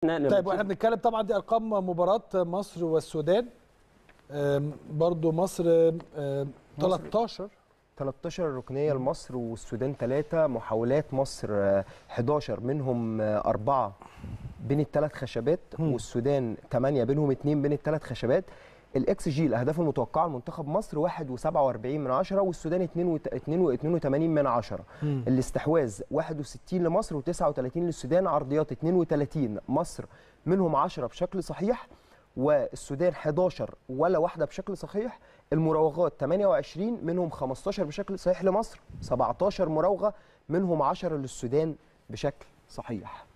احنا لما طيب بنشوف- واحنا بنتكلم طبعا دي ارقام مباراه مصر والسودان آم، برضو مصر آم، 13 13 ركنيه لمصر والسودان 3 محاولات مصر آه، 11 منهم آه، أربعة بين الثلاث خشبات مم. والسودان 8 بينهم 2 بين الثلاث خشبات الاكس جي الاهداف المتوقعه لمنتخب مصر 1.47 من 10 والسودان 2.82 من 10 مم. الاستحواذ 61 لمصر و39 للسودان عرضيات 32 مصر منهم 10 بشكل صحيح والسودان 11 ولا واحده بشكل صحيح المراوغات 28 منهم 15 بشكل صحيح لمصر 17 مراوغه منهم 10 للسودان بشكل صحيح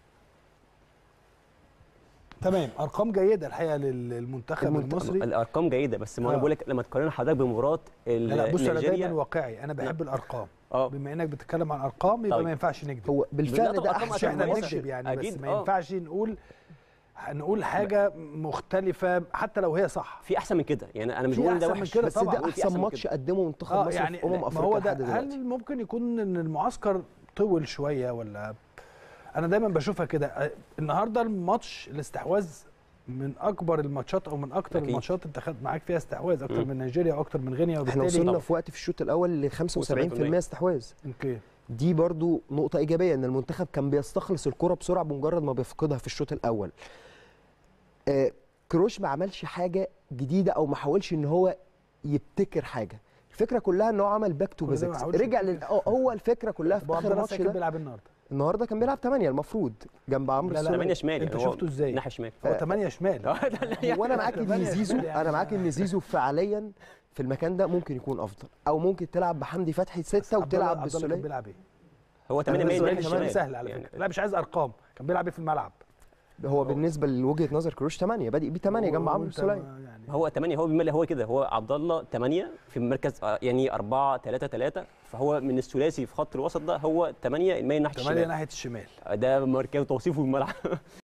تمام ارقام جيده الحقيقه لل- للمنتخب المنت- المصري الارقام جيده بس ما آه. انا بقول لك لما تقارن حضرتك بمباراه ال- لا لا بص انا نيجيريا دايما واقعي انا بحب الارقام اه بما انك بتتكلم عن ارقام يبقى طيب. ما ينفعش نكذب هو لا بالفعل طبعا ده أرقام مش احسن احنا مصر. نكذب يعني بس أكيد، ما آه. ينفعش نقول نقول حاجه مختلفه حتى لو هي صح في احسن من كده يعني انا مش في بقول ده أحسن من وحش كده بس طبعا. ده في احسن أحسن من ماتش كده. قدمه منتخب اه مصر يعني في امم ما افريقيا هو لحد ده دلوقتي هل ممكن يكون ان المعسكر طول شويه ولا انا دايما بشوفها كده آه، النهارده الماتش الاستحواذ من اكبر الماتشات او من اكتر أكيد. الماتشات انت خدت معاك فيها استحواذ اكتر مم. من نيجيريا واكتر من غينيا احنا وبالتالي وصلنا طبعا. في وقت في الشوط الاول ل 75% استحواذ اوكي دي برضو نقطة إيجابية إن المنتخب كان بيستخلص الكرة بسرعة بمجرد ما بيفقدها في الشوط الأول. آه كروش ما عملش حاجة جديدة أو ما حاولش إن هو يبتكر حاجة. الفكرة كلها إن هو عمل باك تو كل ده ما بيزكس حاولش رجع لل... آه، هو الفكرة كلها في ابو عبد آخر الله ماتش ساكن ده بيلعب النهارده النهارده كان بيلعب 8 المفروض جنب عمرو لا، لا، السولية. 8 شمال انت يعني هو شفته ازاي؟ ناحيه شمال هو 8 شمال هو انا معاك ان تمانية زيزو شمال يعني انا معاك ان زيزو فعليا في المكان ده ممكن يكون افضل او ممكن تلعب بحمدي فتحي سته عبد الله- وتلعب عبد الله كان بالسوليه بيلعب ايه؟ هو 8 كمان ميل ناحيه كمان الشمال سهل على يعني فكره لا مش عايز ارقام كان بيلعب ايه في الملعب؟ هو بالنسبه لوجهه نظر كروش 8 بادئ بيه 8 جنب عمرو وانت السوليه ما- يعني هو 8 هو بيملي هو كده هو عبد الله 8 في مركز آه، يعني 4 3 3 فهو من الثلاثي في خط الوسط ده هو 8 الميل ناحيه 8 الشمال ناحيه الشمال ده مركز توصيفه في الملعب